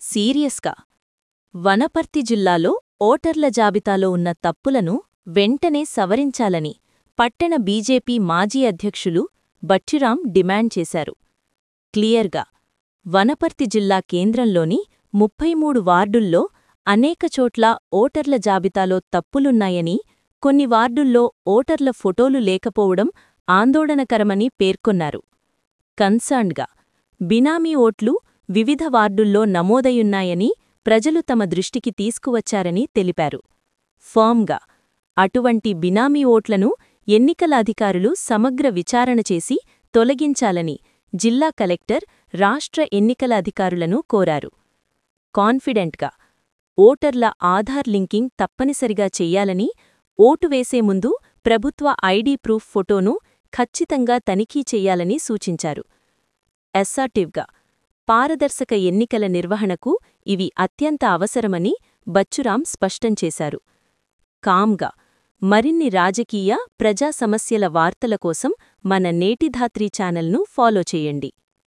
సీరియస్గా వనపర్తి జిల్లాలో ఓటర్ల జాబితాలో ఉన్న తప్పులను వెంటనే సవరించాలని పట్టణ బీజేపీ మాజీ అధ్యక్షులు బచ్చిరాం డిమాండ్ చేశారు క్లియర్గా వనపర్తి జిల్లా కేంద్రంలోని ముప్పై మూడు వార్డుల్లో అనేక చోట్ల ఓటర్ల జాబితాలో తప్పులున్నాయని కొన్ని వార్డుల్లో ఓటర్ల ఫోటోలు లేకపోవడం ఆందోళనకరమని పేర్కొన్నారు కన్సర్న్డ్గా బినామీ ఓట్లు వివిధ వార్డుల్లో నమోదయున్నాయని ప్రజలు తమ దృష్టికి తీసుకువచ్చారని తెలిపారు ఫామ్గా అటువంటి బినామీ ఓట్లను ఎన్నికల అధికారులు సమగ్ర విచారణ చేసి తొలగించాలని జిల్లా కలెక్టర్ రాష్ట్ర ఎన్నికల అధికారులను కోరారు కాన్ఫిడెంట్గా ఓటర్ల ఆధార్ లింకింగ్ తప్పనిసరిగా చెయ్యాలని ఓటు వేసే ముందు ప్రభుత్వ ఐడీ ప్రూఫ్ ఫోటోను ఖచ్చితంగా తనిఖీ చెయ్యాలని సూచించారు అస్సార్టివ్గా పారదర్శక ఎన్నికల నిర్వహణకు ఇవి అత్యంత అవసరమని బచ్చురాం స్పష్టం చేశారు కామ్గా మరిన్ని రాజకీయ ప్రజా సమస్యల వార్తల కోసం మన నేటిధాత్రి ఛానల్ను ఫాలో చేయండి